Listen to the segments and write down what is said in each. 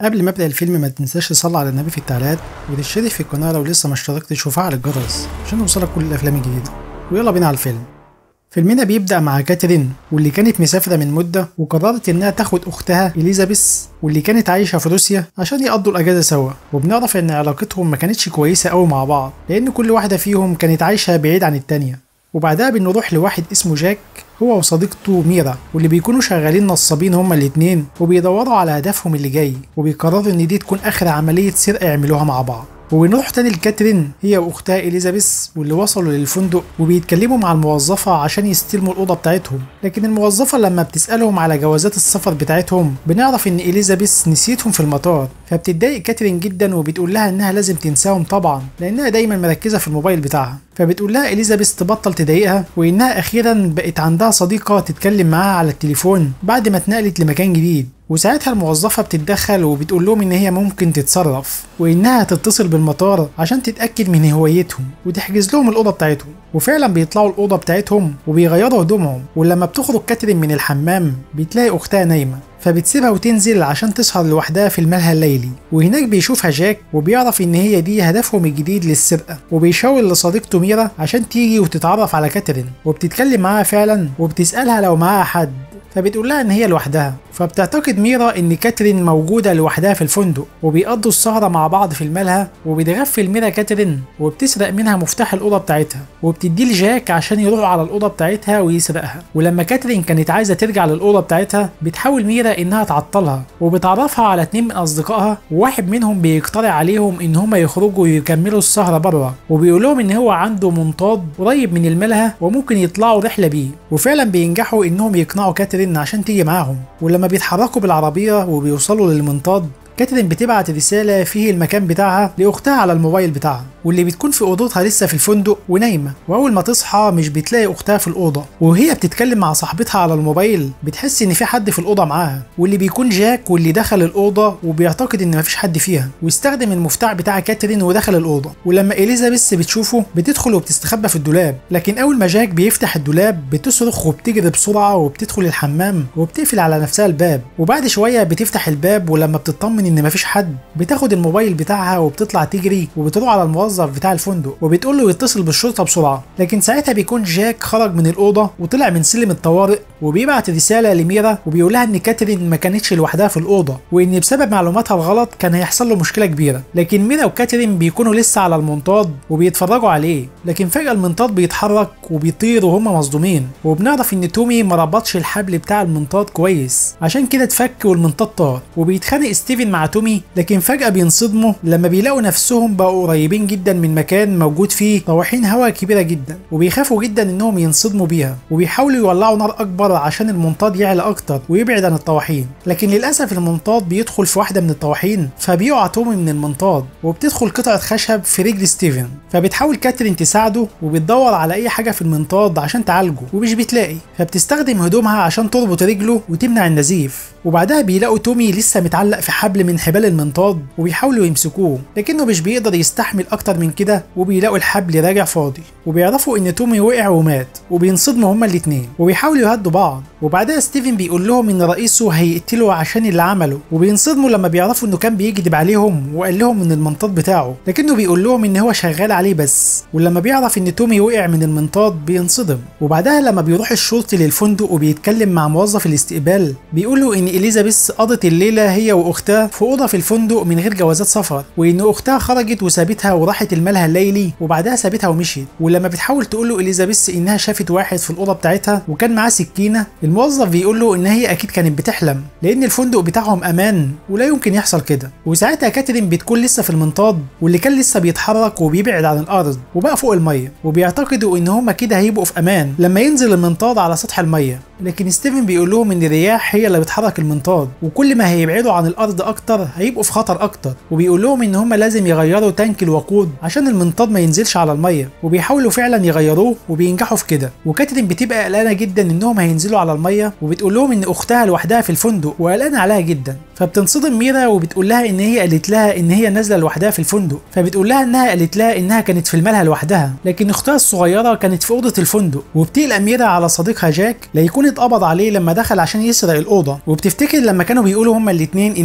قبل ما ابدا الفيلم ما تنساش تصلي على النبي في التعليقات وتشترك في القناه لو لسه ما اشتركتش وفعل الجرس عشان يوصلك كل الافلام الجديده ويلا بينا على الفيلم فيلمنا بيبدا مع كاترين واللي كانت مسافره من مده وقررت انها تاخد اختها اليزابيث واللي كانت عايشه في روسيا عشان يقضوا الاجازه سوا وبنعرف ان علاقتهم ما كانتش كويسه قوي مع بعض لان كل واحده فيهم كانت عايشه بعيد عن التانيه وبعدها بنروح لواحد اسمه جاك هو وصديقته ميرا واللي بيكونوا شغالين نصابين هما الاتنين وبيدوروا على هدفهم اللي جاي وبيقرروا ان دي تكون اخر عملية سرقة يعملوها مع بعض وبنروح تاني لكاترين هي واختها اليزابيث واللي وصلوا للفندق وبيتكلموا مع الموظفة عشان يستلموا الأوضة بتاعتهم لكن الموظفة لما بتسألهم على جوازات السفر بتاعتهم بنعرف إن إليزابيث نسيتهم في المطار فبتتضايق كاترين جدا وبتقول لها إنها لازم تنساهم طبعا لأنها دايما مركزة في الموبايل بتاعها فبتقول لها إليزابيث تبطل تضايقها وإنها أخيرا بقت عندها صديقة تتكلم معاها على التليفون بعد ما اتنقلت لمكان جديد وساعتها الموظفة بتتدخل وبتقول لهم إن هي ممكن تتصرف وإنها تتصل بالمطار عشان تتأكد من هويتهم وتحجز لهم الأوضة بتاعتهم وفعلا بيطلعوا الأوضة بتاعتهم وبيغيروا هدومهم ولما بتخرج كاترين من الحمام بتلاقي أختها نايمة فبتسيبها وتنزل عشان تسهر لوحدها في الملهى الليلي وهناك بيشوفها جاك وبيعرف ان هي دي هدفهم الجديد للسرقه وبيشاور لصديقته ميرا عشان تيجي وتتعرف على كاترين وبتتكلم معاها فعلا وبتسالها لو معاها حد فبتقول لها ان هي لوحدها فبتعتقد ميرا ان كاترين موجوده لوحدها في الفندق وبيقضوا السهره مع بعض في الملهى وبتغفل ميرا كاترين وبتسرق منها مفتاح الاوضه بتاعتها وبتديه لجاك عشان يروح على الاوضه بتاعتها ويسرقها ولما كاترين كانت عايزه ترجع للاوضه بتاعتها بتحاول ميرا انها تعطلها وبتعرفها على اتنين من اصدقائها وواحد منهم بيقترح عليهم ان هما يخرجوا ويكملوا السهره بره وبيقول لهم ان هو عنده منطاد قريب من الملهى وممكن يطلعوا رحله بيه وفعلا بينجحوا انهم يقنعوا كاترين عشان تيجي معاهم ولما بيتحركوا بالعربيه وبيوصلوا للمنطاد كاترين بتبعت رسالة فيه المكان بتاعها لأختها على الموبايل بتاعها واللي بتكون في أوضتها لسه في الفندق ونايمة وأول ما تصحى مش بتلاقي أختها في الأوضة وهي بتتكلم مع صاحبتها على الموبايل بتحس إن في حد في الأوضة معاها واللي بيكون جاك واللي دخل الأوضة وبيعتقد إن مفيش حد فيها واستخدم المفتاح بتاع كاترين ودخل الأوضة ولما إليزابيث بتشوفه بتدخل وبتستخبى في الدولاب لكن أول ما جاك بيفتح الدولاب بتصرخ وبتجري بسرعة وبتدخل الحمام وبتقفل على نفسها الباب وبعد شوية بتفتح الباب ولما بتطمن ان مفيش حد بتاخد الموبايل بتاعها وبتطلع تجري وبتروح على الموظف بتاع الفندق وبتقول له يتصل بالشرطه بسرعه لكن ساعتها بيكون جاك خرج من الاوضه وطلع من سلم الطوارئ وبيبعت رساله لميرا وبيقول لها ان كاترين ما كانتش لوحدها في الاوضه وان بسبب معلوماتها الغلط كان هيحصل له مشكله كبيره لكن ميرا وكاترين بيكونوا لسه على المنطاد وبيتفرجوا عليه لكن فجاه المنطاد بيتحرك وبيطير وهم مصدومين وبنعرف ان تومي ما ربطش الحبل بتاع المنطاد كويس عشان كده اتفك والمنطاد طار وبيتخانق ستيفن مع تومي لكن فجأة بينصدموا لما بيلاقوا نفسهم بقوا قريبين جدا من مكان موجود فيه طواحين هواء كبيرة جدا وبيخافوا جدا انهم ينصدموا بيها وبيحاولوا يولعوا نار اكبر عشان المنطاد يعلى اكتر ويبعد عن الطواحين لكن للاسف المنطاد بيدخل في واحدة من الطواحين فبيقع تومي من المنطاد وبتدخل قطعة خشب في رجل ستيفن فبتحاول كاترين تساعده وبتدور على اي حاجة في المنطاد عشان تعالجه ومش بتلاقي فبتستخدم هدومها عشان تربط رجله وتمنع النزيف وبعدها بيلاقوا تومي لسه متعلق في حبل من حبال المنطاد وبيحاولوا يمسكوه لكنه مش بيقدر يستحمل اكتر من كده وبيلاقوا الحبل راجع فاضي وبيعرفوا ان تومي وقع ومات وبينصدموا هما الاتنين وبيحاولوا يهدوا بعض وبعدها ستيفن بيقول لهم ان رئيسه هيقتله عشان اللي عمله وبينصدموا لما بيعرفوا انه كان بيكذب عليهم وقال لهم من المنطاد بتاعه لكنه بيقول لهم ان هو شغال عليه بس ولما بيعرف ان تومي وقع من المنطاد بينصدم وبعدها لما بيروح الشرطي للفندق وبيتكلم مع موظف الاستقبال بيقول له ان اليزابيث قضت الليله هي واختها في اوضه في الفندق من غير جوازات سفر وان اختها خرجت وسابتها وراحت الملهى الليلي وبعدها سابتها ومشيت ولما بتحاول تقول له اليزابيث انها شافت واحد في الاوضه بتاعتها وكان معاه سكينه الموظف بيقول له ان هي اكيد كانت بتحلم لان الفندق بتاعهم امان ولا يمكن يحصل كده وساعتها كاترين بتكون لسه في المنطاد واللي كان لسه بيتحرك وبيبعد عن الارض وبقى فوق الميه وبيعتقدوا ان هما كده هيبقوا في امان لما ينزل المنطاد على سطح الميه لكن ستيفن بيقول لهم ان الرياح هي اللي بتحرك المنطاد وكل ما هيبعدوا عن الارض اكتر هيبقوا في خطر اكتر وبيقول لهم ان هم لازم يغيروا تانك الوقود عشان المنطاد ما ينزلش على الميه وبيحاولوا فعلا يغيروه وبينجحوا في كده وكاترين بتبقى قلقانه جدا انهم هينزلوا على الميه وبتقول لهم ان اختها لوحدها في الفندق وقلقانه عليها جدا فبتنصدم ميرا وبتقول لها ان هي قالت لها ان هي نازله لوحدها في الفندق فبتقول لها انها قالت لها انها كانت في الملهى لوحدها لكن اختها الصغيره كانت في اوضه الفندق وبتقلق ميرا على صديقها جاك لا يكون اتقبض عليه لما دخل عشان يسرق الاوضه وبتفتكر لما كانوا بيقولوا هما الاثنين ان دي هتبقى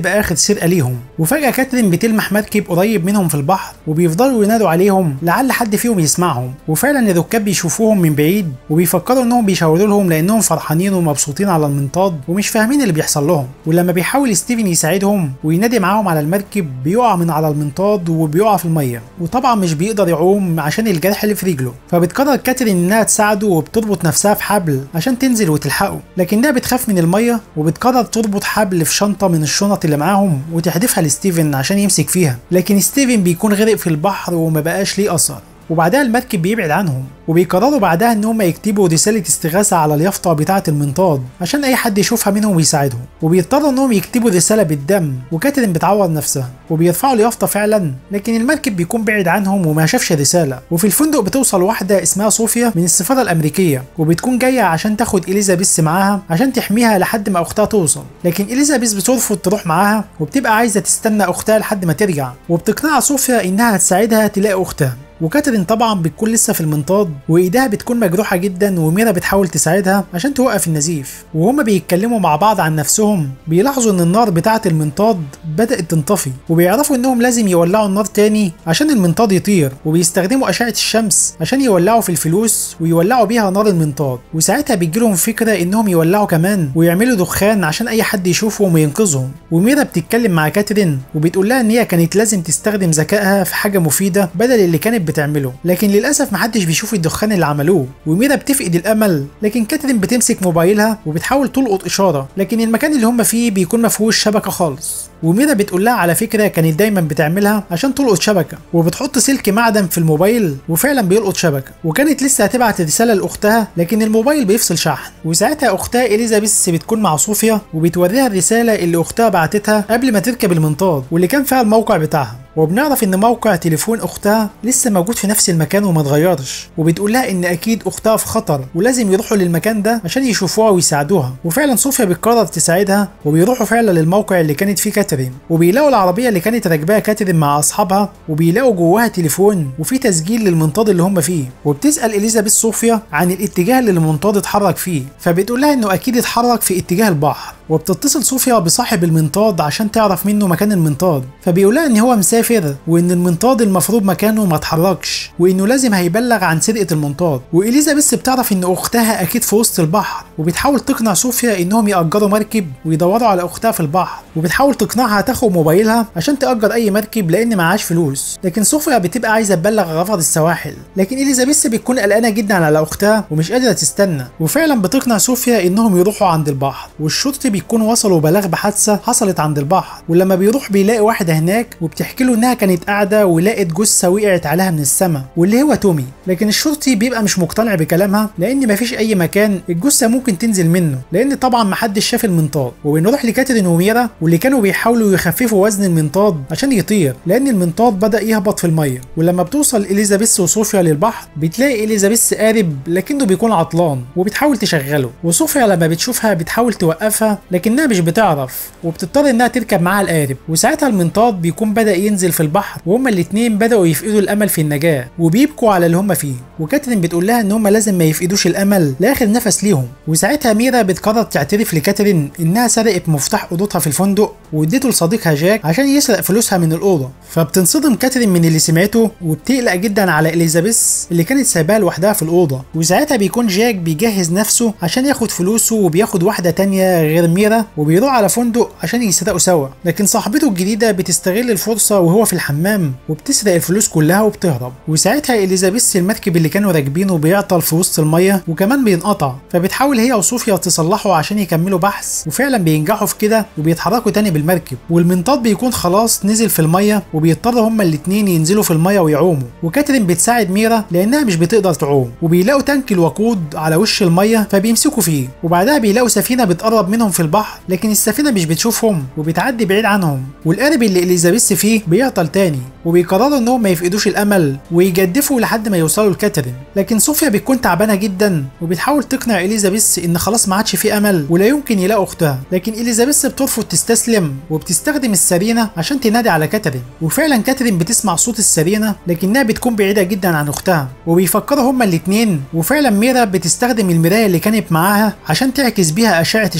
بتبقى اخر سرقه ليهم وفجاه كاترين بتلمح مركب قريب منهم في البحر وبيفضلوا ينادوا عليهم لعل حد فيهم يسمعهم وفعلا الركاب بيشوفوهم من بعيد وبيفكروا انهم بيشاوروا لهم لانهم فرحانين ومبسوطين على المنطاد ومش فاهمين اللي بيحصل لهم ولما بيحاول ستيفن يساعدهم وينادي معاهم على المركب بيقع من على المنطاد وبيقع في الميه وطبعا مش بيقدر يعوم عشان الجرح اللي في رجله فبتقرر كاترين انها تساعده وبتربط نفسها في حبل عشان تنزل وتلحقه لكنها بتخاف من الميه وبتقرر تربط حبل في شنطه من الشنط اللي معاهم وتحدفها لستيفن عشان يمسك فيها لكن ستيفن بيكون غرق في البحر وما بقاش ليه اثر وبعدها المركب بيبعد عنهم وبيقرروا بعدها ان هم يكتبوا رساله استغاثه على اليافطه بتاعه المنطاد عشان اي حد يشوفها منهم ويساعدهم وبيضطروا انهم يكتبوا رساله بالدم وكاترين بتعور نفسها وبيرفعوا اليافطه فعلا لكن المركب بيكون بعيد عنهم وما شافش رساله وفي الفندق بتوصل واحده اسمها صوفيا من السفاره الامريكيه وبتكون جايه عشان تاخد اليزابيث معاها عشان تحميها لحد ما اختها توصل لكن اليزابيث بترفض تروح معاها وبتبقى عايزه تستنى اختها لحد ما ترجع وبتقنعها صوفيا انها هتساعدها تلاقي اختها وكاترين طبعا بتكون لسه في المنطاد وايديها بتكون مجروحه جدا وميرا بتحاول تساعدها عشان توقف النزيف وهما بيتكلموا مع بعض عن نفسهم بيلاحظوا ان النار بتاعه المنطاد بدات تنطفي وبيعرفوا انهم لازم يولعوا النار تاني عشان المنطاد يطير وبيستخدموا اشعه الشمس عشان يولعوا في الفلوس ويولعوا بيها نار المنطاد وساعتها بيجيلهم فكره انهم يولعوا كمان ويعملوا دخان عشان اي حد يشوفهم وينقذهم وميرا بتتكلم مع كاترين وبتقول لها ان هي كانت لازم تستخدم ذكائها في حاجه مفيده بدل اللي كانت بتعمله لكن للاسف محدش بيشوف الدخان اللي عملوه وميرا بتفقد الامل لكن كاترين بتمسك موبايلها وبتحاول تلقط اشاره لكن المكان اللي هم فيه بيكون ما فيهوش شبكه خالص وميرا بتقول لها على فكره كانت دايما بتعملها عشان تلقط شبكه وبتحط سلك معدن في الموبايل وفعلا بيلقط شبكه وكانت لسه هتبعت رساله لاختها لكن الموبايل بيفصل شحن وساعتها اختها اليزابيث بتكون مع صوفيا وبتوريها الرساله اللي اختها بعتتها قبل ما تركب المنطاد واللي كان فيها الموقع بتاعها وبنعرف ان موقع تليفون اختها لسه موجود في نفس المكان وما اتغيرش وبتقول لها ان اكيد اختها في خطر ولازم يروحوا للمكان ده عشان يشوفوها ويساعدوها وفعلا صوفيا بتقرر تساعدها وبيروحوا فعلا للموقع اللي كانت فيه كاترين وبيلاقوا العربيه اللي كانت راكباها كاترين مع اصحابها وبيلاقوا جواها تليفون وفي تسجيل للمنطاد اللي هم فيه وبتسال اليزابيث صوفيا عن الاتجاه اللي المنطاد اتحرك فيه فبتقول لها انه اكيد اتحرك في اتجاه البحر وبتتصل صوفيا بصاحب المنطاد عشان تعرف منه مكان المنطاد فبيقول لها ان هو مسافر وان المنطاد المفروض مكانه ما اتحركش وانه لازم هيبلغ عن سرقه المنطاد واليزابيث بتعرف ان اختها اكيد في وسط البحر وبتحاول تقنع صوفيا انهم ياجروا مركب ويدوروا على اختها في البحر وبتحاول تقنعها تاخد موبايلها عشان تاجر اي مركب لان معهاش فلوس لكن صوفيا بتبقى عايزه تبلغ غفر السواحل لكن اليزابيث بتكون قلقانه جدا على اختها ومش قادره تستنى وفعلا بتقنع صوفيا انهم يروحوا عند البحر والشرطي بيكونوا وصلوا بلاغ بحادثه حصلت عند البحر ولما بيروح بيلاقي واحده هناك وبتحكي له انها كانت قاعده ولقت جثه وقعت عليها من السماء واللي هو تومي لكن الشرطي بيبقى مش مقتنع بكلامها لان مفيش اي مكان الجثه ممكن تنزل منه لان طبعا محدش شاف المنطاد وبنروح لكاترين وميرا واللي كانوا بيحاولوا يخففوا وزن المنطاد عشان يطير لان المنطاد بدا يهبط في الميه ولما بتوصل اليزابيث وصوفيا للبحر بتلاقي اليزابيث قارب لكنه بيكون عطلان وبتحاول تشغله وصوفيا لما بتشوفها بتحاول توقفها لكنها مش بتعرف وبتضطر انها تركب معاها القارب وساعتها المنطاد بيكون بدا ينزل في البحر وهما الاتنين بداوا يفقدوا الامل في النجاه وبيبكوا على اللي هما فيه وكاترين بتقول لها ان هما لازم ما يفقدوش الامل لاخر نفس ليهم وساعتها ميرا بتقرر تعترف لكاترين انها سرقت مفتاح اوضتها في الفندق واديته لصديقها جاك عشان يسرق فلوسها من الاوضه فبتنصدم كاترين من اللي سمعته وبتقلق جدا على اليزابيث اللي كانت سايباها لوحدها في الاوضه وساعتها بيكون جاك بيجهز نفسه عشان ياخد فلوسه وبياخد واحده تانية غير ميرا وبيروح على فندق عشان يسرقوا سوا لكن صاحبته الجديده بتستغل الفرصه وهو في الحمام وبتسرق الفلوس كلها وبتهرب وساعتها اليزابيث المركب اللي كانوا راكبينه بيعطل في وسط الميه وكمان بينقطع فبتحاول هي وصوفيا تصلحه عشان يكملوا بحث وفعلا بينجحوا في كده وبيتحركوا تاني بالمركب والمنطاد بيكون خلاص نزل في الميه وبيضطروا هما الاتنين ينزلوا في الميه ويعوموا وكاترين بتساعد ميرا لانها مش بتقدر تعوم وبيلاقوا تانك الوقود على وش الميه فبيمسكوا فيه وبعدها بيلاقوا سفينه بتقرب منهم في البحر لكن السفينه مش بتشوفهم وبتعدي بعيد عنهم والقارب اللي اليزابيث فيه بيعطل تاني وبيقرروا انهم ما يفقدوش الامل ويجدفوا لحد ما يوصلوا لكاترين لكن صوفيا بتكون تعبانه جدا وبتحاول تقنع اليزابيث ان خلاص ما عادش في امل ولا يمكن يلاقوا اختها لكن اليزابيث بترفض تستسلم وبتستخدم السرينه عشان تنادي على كاترين وفعلا كاترين بتسمع صوت السرينه لكنها بتكون بعيده جدا عن اختها وبيفكروا هما الاتنين وفعلا ميرا بتستخدم المرايه اللي كانت معاها عشان تعكس بيها اشعه الشمس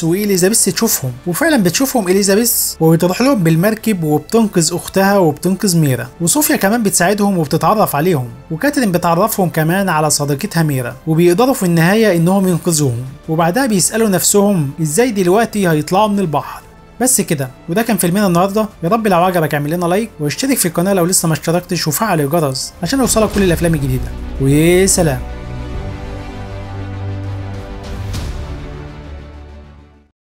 اليزابيث واليزابيث تشوفهم وفعلا بتشوفهم اليزابيث وبتروح لهم بالمركب وبتنقذ اختها وبتنقذ ميرا وصوفيا كمان بتساعدهم وبتتعرف عليهم وكاترين بتعرفهم كمان على صديقتها ميرا وبيقدروا في النهايه انهم ينقذوهم وبعدها بيسالوا نفسهم ازاي دلوقتي هيطلعوا من البحر بس كده وده كان فيلمنا النهارده يا رب لو عجبك اعمل لنا لايك واشترك في القناه لو لسه ما اشتركتش وفعل الجرس عشان يوصلك كل الافلام الجديده وسلام